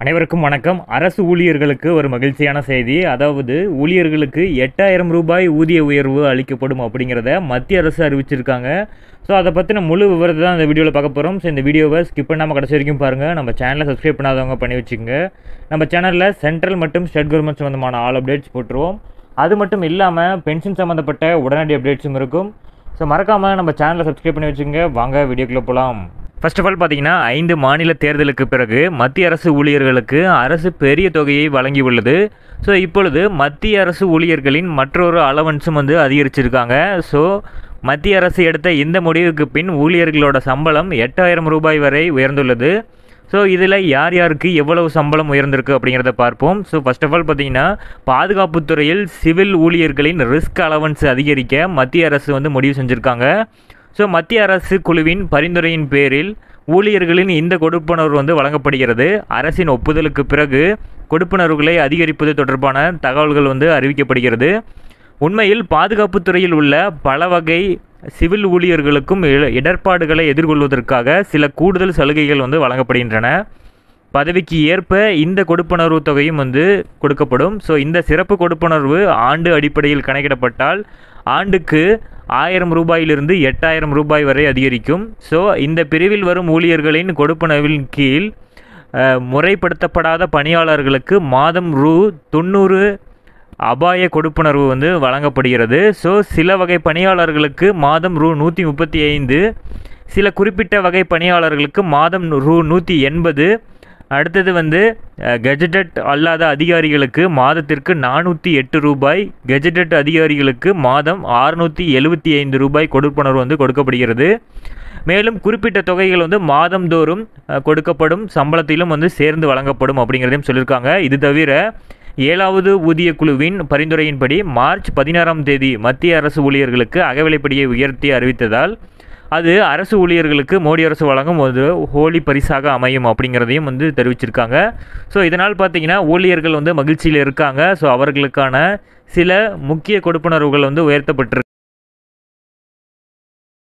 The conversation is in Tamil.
அனைவருக்கும் வணக்கம் அரசு ஊழியர்களுக்கு ஒரு மகிழ்ச்சியான செய்தி அதாவது ஊழியர்களுக்கு எட்டாயிரம் ரூபாய் ஊதிய உயர்வு அளிக்கப்படும் அப்படிங்கிறத மத்திய அரசு அறிவிச்சிருக்காங்க ஸோ அதை பற்றின முழு விவரத்தை தான் இந்த வீடியோவில் பார்க்க போகிறோம் ஸோ இந்த வீடியோவை ஸ்கிப் பண்ணாமல் கடைசி வரைக்கும் பாருங்கள் நம்ம சேனலை சப்ஸ்கிரைப் பண்ணாதவங்க பண்ணி வச்சுக்கோங்க நம்ம சேனலில் சென்ட்ரல் மற்றும் ஸ்டேட் கவர்மெண்ட் சம்மந்தமான ஆல் அப்டேட்ஸ் போட்டுருவோம் அது மட்டும் இல்லாமல் பென்ஷன் சம்மந்தப்பட்ட உடனடி அப்டேட்ஸும் இருக்கும் ஸோ மறக்காமல் நம்ம சேனலை சப்ஸ்கிரைப் பண்ணி வச்சுக்கோங்க வாங்க வீடியோக்குள்ளே போகலாம் ஃபர்ஸ்ட் ஆஃப் ஆல் பார்த்தீங்கன்னா ஐந்து மாநில தேர்தலுக்கு பிறகு மத்திய அரசு ஊழியர்களுக்கு அரசு பெரிய தொகையை வழங்கியுள்ளது ஸோ இப்பொழுது மத்திய அரசு ஊழியர்களின் மற்றொரு அலவன்ஸும் வந்து அதிகரிச்சிருக்காங்க ஸோ மத்திய அரசு எடுத்த இந்த முடிவுக்கு பின் ஊழியர்களோட சம்பளம் எட்டாயிரம் ரூபாய் வரை உயர்ந்துள்ளது ஸோ இதில் யார் யாருக்கு எவ்வளவு சம்பளம் உயர்ந்திருக்கு அப்படிங்கிறத பார்ப்போம் ஸோ ஃபர்ஸ்ட் ஆஃப் ஆல் பார்த்தீங்கன்னா பாதுகாப்புத் துறையில் சிவில் ஊழியர்களின் ரிஸ்க் அலவன்ஸ் அதிகரிக்க மத்திய அரசு வந்து முடிவு செஞ்சுருக்காங்க ஸோ மத்திய அரசு குழுவின் பரிந்துரையின் பேரில் ஊழியர்களின் இந்த கொடுப்பனர்வு வந்து வழங்கப்படுகிறது அரசின் ஒப்புதலுக்கு பிறகு கொடுப்பனர்வுகளை அதிகரிப்பது தொடர்பான தகவல்கள் வந்து அறிவிக்கப்படுகிறது உண்மையில் பாதுகாப்புத் துறையில் உள்ள பல வகை சிவில் ஊழியர்களுக்கும் இட- இடர்பாடுகளை எதிர்கொள்வதற்காக சில கூடுதல் சலுகைகள் வந்து வழங்கப்படுகின்றன பதவிக்கு ஏற்ப இந்த கொடுப்பனர்வு தொகையும் வந்து கொடுக்கப்படும் ஸோ இந்த சிறப்பு கொடுப்பனர்வு ஆண்டு அடிப்படையில் கணக்கிடப்பட்டால் ஆண்டுக்கு ஆயிரம் ரூபாயிலிருந்து எட்டாயிரம் ரூபாய் வரை அதிகரிக்கும் ஸோ இந்த பிரிவில் வரும் ஊழியர்களின் கொடுப்பனவின் கீழ் அஹ், முறைப்படுத்தப்படாத பணியாளர்களுக்கு மாதம் ரூ தொண்ணூறு அபாய கொடுப்பனர்வு வந்து வழங்கப்படுகிறது ஸோ சில வகை பணியாளர்களுக்கு மாதம் ரூ நூற்றி முப்பத்தி ஐந்து சில குறிப்பிட்ட வகை பணியாளர்களுக்கு மாதம் ரூ நூற்றி எண்பது அடுத்தது வந்து கெஜெட்டட் அல்லாத அதிகாரிகளுக்கு மாதத்திற்கு நானூற்றி எட்டு ரூபாய் கெஜெட்டட் அதிகாரிகளுக்கு மாதம் ஆறுநூற்றி எழுபத்தி ஐந்து ரூபாய் கொடுப்பனர்வு வந்து கொடுக்கப்படுகிறது மேலும் குறிப்பிட்ட தொகைகள் வந்து மாதந்தோறும் அஹ், கொடுக்கப்படும் சம்பளத்திலும் வந்து சேர்ந்து வழங்கப்படும் அப்படிங்கிறதையும் சொல்லியிருக்காங்க இது தவிர ஏழாவது ஊதிய குழுவின் பரிந்துரையின்படி மார்ச் பதினாறாம் தேதி மத்திய அரசு ஊழியர்களுக்கு அகவிலைப்படியை உயர்த்தி அறிவித்ததால் அது அரசு ஊழியர்களுக்கு மோடி அரசு வழங்கும் ஒரு ஹோலி பரிசாக அமையும் அப்படிங்கிறதையும் வந்து தெரிவிச்சிருக்காங்க ஸோ இதனால் பார்த்தீங்கன்னா ஊழியர்கள் வந்து மகிழ்ச்சியில் இருக்காங்க ஸோ அவர்களுக்கான சில முக்கிய கொடுப்பனர்வுகள் வந்து உயர்த்தப்பட்டிருக்கு